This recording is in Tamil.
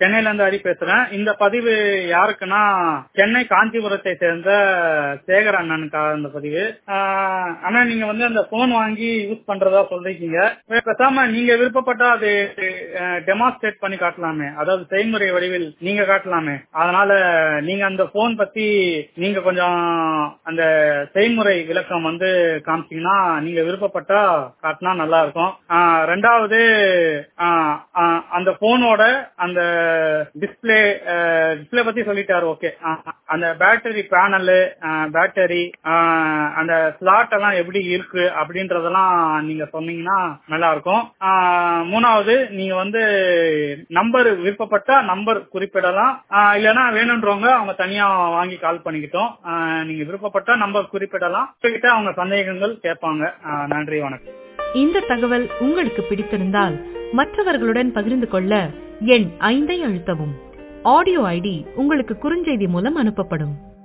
சென்னையில இருந்து ஹரி பேசுறேன் இந்த பதிவு யாருக்குன்னா சென்னை காஞ்சிபுரத்தை சேர்ந்த சேகர் அண்ணனுக்காக இந்த பதிவு ஆஹ் அண்ணா நீங்க வந்து அந்த போன் வாங்கி யூஸ் பண்றதா சொல்றீங்க பேசாம நீங்க விருப்பப்பட்டா அது டெமான்ஸ்ட்ரேட் பண்ணி காட்டலாமே அதாவது செய்முறை வடிவில் நீங்க காட்டலாமே அதனால நீங்க அந்த போன் பத்தி நீங்க கொஞ்சம் அந்த செய்முறை விளக்கம் வந்து காமிச்சீங்கன்னா நீங்க விருப்பப்பட்டா காட்டினா நல்லா இருக்கும் ஆஹ் ரெண்டாவது ஆஹ் ஆஹ் அந்த போனோட அந்த டிஸ்பிளே டிஸ்பிளே பத்தி சொல்லிட்டாரு ஓகே அந்த பேட்டரி பேனல் பேட்டரி அந்த ஸ்லாட் எல்லாம் எப்படி இருக்கு அப்படின்றதெல்லாம் நீங்க சொன்னீங்கன்னா நல்லா இருக்கும் ஆஹ் மூணாவது நீங்க வந்து நம்பர் விருப்பப்பட்டா நம்பர் குறிப்பிடலாம் ஆஹ் இல்லைன்னா வேணுன்றவங்க அவங்க தனியா வாங்கி கால் பண்ணிக்கிட்டோம் ஆஹ் நீங்க விருப்பப்பட்டா நம்பர் குறிப்பிடலாம் கிட்ட அவங்க சந்தேகங்கள் கேட்பாங்க ஆஹ் நன்றி வணக்கம் இந்த தகவல் உங்களுக்கு பிடித்திருந்தால் மற்றவர்களுடன் பகிர்ந்து கொள்ள எண் ஐந்தை அழுத்தவும் ஆடியோ ஐடி உங்களுக்கு குறுஞ்செய்தி மூலம் அனுப்பப்படும்